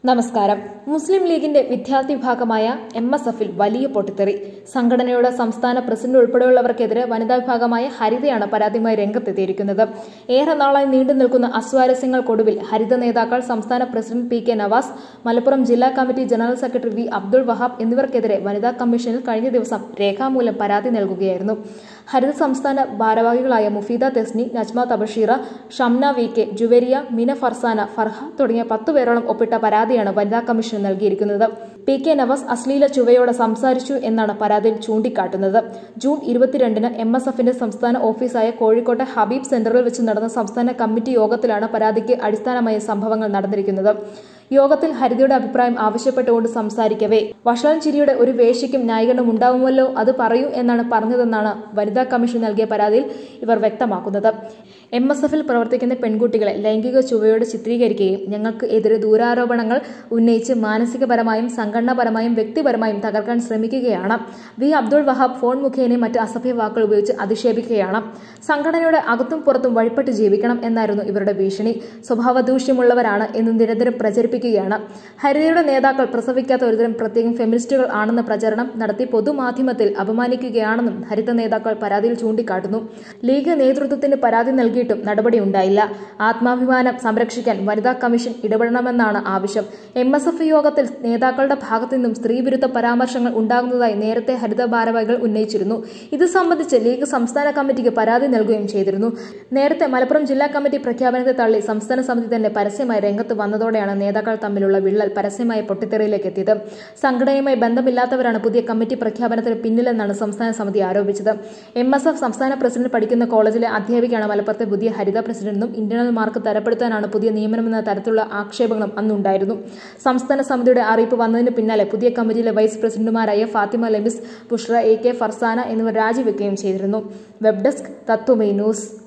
നമസ്കാരം മുസ്ലിം ലീഗിന്റെ വിദ്യാർത്ഥി വിഭാഗമായ എം എസ് എഫിൽ വലിയ പൊട്ടിത്തെറി സംഘടനയുടെ സംസ്ഥാന പ്രസിഡന്റ് ഉൾപ്പെടെയുള്ളവർക്കെതിരെ വനിതാ വിഭാഗമായ ഹരിതയാണ് പരാതിയുമായി രംഗത്തെത്തിയിരിക്കുന്നത് ഏറെ നാളായി നീണ്ടു നിൽക്കുന്ന അസ്വാരസ്യങ്ങൾക്കൊടുവിൽ ഹരിത നേതാക്കൾ സംസ്ഥാന president P K Navas Malappuram ജില്ലാ committee general secretary V Abdul Wahab എന്നിവർക്കെതിരെ വനിതാ കമ്മീഷനിൽ കഴിഞ്ഞ ദിവസം രേഖാമൂലം പരാതി നൽകുകയായിരുന്നു ഹരിത സംസ്ഥാന ഭാരവാഹികളായ മുഫീദ തെസ്നി നജ്മ തബഷീറ ഷംന വി കെ ജുവേരിയ മിന ഫർസാന ഫർഹ തുടങ്ങിയ പത്തു പേരോളം ഒപ്പിട്ട പരാതിയാണ് വനിതാ കമ്മീഷൻ നൽകിയിരിക്കുന്നത് പി കെ നവാസ് അശ്ലീല ചുവയോടെ സംസാരിച്ചു എന്നാണ് പരാതിയിൽ ചൂണ്ടിക്കാട്ടുന്നത് ജൂൺ ഇരുപത്തിരണ്ടിന് എം എസ് എഫിന്റെ സംസ്ഥാന ഓഫീസായ കോഴിക്കോട്ടെ ഹബീബ് സെന്ററിൽ വെച്ച് നടന്ന സംസ്ഥാന കമ്മിറ്റി യോഗത്തിലാണ് പരാതിക്ക് അടിസ്ഥാനമായ സംഭവങ്ങൾ നടന്നിരിക്കുന്നത് യോഗത്തിൽ ഹരിതയുടെ അഭിപ്രായം ആവശ്യപ്പെട്ടുകൊണ്ട് സംസാരിക്കവേ വഷളൻ ചിരിയുടെ ഒരു വേശ്യയ്ക്കും ന്യായീകരണം ഉണ്ടാവുമല്ലോ അത് പറയൂ എന്നാണ് പറഞ്ഞതെന്നാണ് വനിതാ കമ്മീഷൻ നൽകിയ പരാതിയിൽ ഇവർ വ്യക്തമാക്കുന്നത് എം എസ് എഫിൽ പ്രവർത്തിക്കുന്ന പെൺകുട്ടികളെ ലൈംഗിക ചുവയോട് ചിത്രീകരിക്കുകയും ഞങ്ങൾക്ക് എതിരെ ദൂരാരോപണങ്ങൾ ഉന്നയിച്ച് മാനസികപരമായും സംഘടനാപരമായും വ്യക്തിപരമായും തകർക്കാൻ ശ്രമിക്കുകയാണ് വി അബ്ദുൾ വഹാബ് ഫോൺ മുഖേനയും മറ്റ് അസഭ്യ വാക്കുകൾ ഉപയോഗിച്ച് അധിക്ഷേപിക്കുകയാണ് സംഘടനയുടെ അകത്തും പുറത്തും വഴിപ്പെട്ട് ജീവിക്കണം എന്നായിരുന്നു ഇവരുടെ ഭീഷണി സ്വഭാവദൂഷ്യമുള്ളവരാണ് എന്ന് നിരന്തരം പ്രചരിപ്പിക്കുകയാണ് ഹരിതയുടെ നേതാക്കൾ പ്രസവിക്കാത്ത ഒരുതരം പ്രത്യേകം ഫെമിനിസ്റ്റുകൾ ആണെന്ന പ്രചരണം നടത്തി പൊതുമാധ്യമത്തിൽ അപമാനിക്കുകയാണെന്നും ഹരിത നേതാക്കൾ പരാതിയിൽ ചൂണ്ടിക്കാട്ടുന്നു ലീഗ് നേതൃത്വത്തിന് പരാതി നൽകിയിട്ടും നടപടിയുണ്ടായില്ല ആത്മാഭിമാനം സംരക്ഷിക്കാൻ വനിതാ കമ്മീഷൻ ഇടപെടണമെന്നാണ് ആവശ്യം എം എസ് എഫ് യോഗത്തിൽ നേതാക്കളുടെ ഭാഗത്തു നിന്നും സ്ത്രീവിരുദ്ധ പരാമർശങ്ങൾ ഉണ്ടാകുന്നതായി നേരത്തെ ഹരിത ഭാരവാഹികൾ ഉന്നയിച്ചിരുന്നു ഇത് സംബന്ധിച്ച് ലീഗ് സംസ്ഥാന കമ്മിറ്റിക്ക് പരാതി നൽകുകയും ചെയ്തിരുന്നു നേരത്തെ മലപ്പുറം ജില്ലാ കമ്മിറ്റി പ്രഖ്യാപനത്തെ തള്ളി സംസ്ഥാന സമിതി തന്നെ പരസ്യമായി രംഗത്ത് വന്നതോടെയാണ് നേതാക്കൾ തമ്മിലുള്ള വിള്ളൽ പരസ്യമായ പൊട്ടിത്തെറിയിലേക്ക് എത്തിയത് സംഘടനയുമായി ബന്ധമില്ലാത്തവരാണ് പുതിയ കമ്മിറ്റി പ്രഖ്യാപനത്തിന് പിന്നിലെന്നാണ് സംസ്ഥാന സമിതി ആരോപിച്ചത് എം എസ് എഫ് സംസ്ഥാന പ്രസിഡന്റ് പഠിക്കുന്ന കോളേജിലെ അധ്യാപികയാണ് മലപ്പുറത്തെ പുതിയ ഹരിത പ്രസിഡന്റും ഇന്റേണൽ മാർക്ക് തരപ്പെടുത്താനാണ് പുതിയ നിയമനമെന്ന തരത്തിലുള്ള ആക്ഷേപങ്ങളും അന്നുണ്ടായിരുന്നു സംസ്ഥാന സമിതിയുടെ അറിയിപ്പ് വന്നതിന് പിന്നാലെ പുതിയ കമ്മിറ്റിയിലെ വൈസ് പ്രസിഡന്റുമാരായ ഫാത്തിമ ലബിസ് ബുഷ്ര എ കെ ഫർസാന എന്നിവർ രാജിവെക്കുകയും ചെയ്തിരുന്നു വെബ് ഡെസ്ക് തത്വമൈ ന്യൂസ്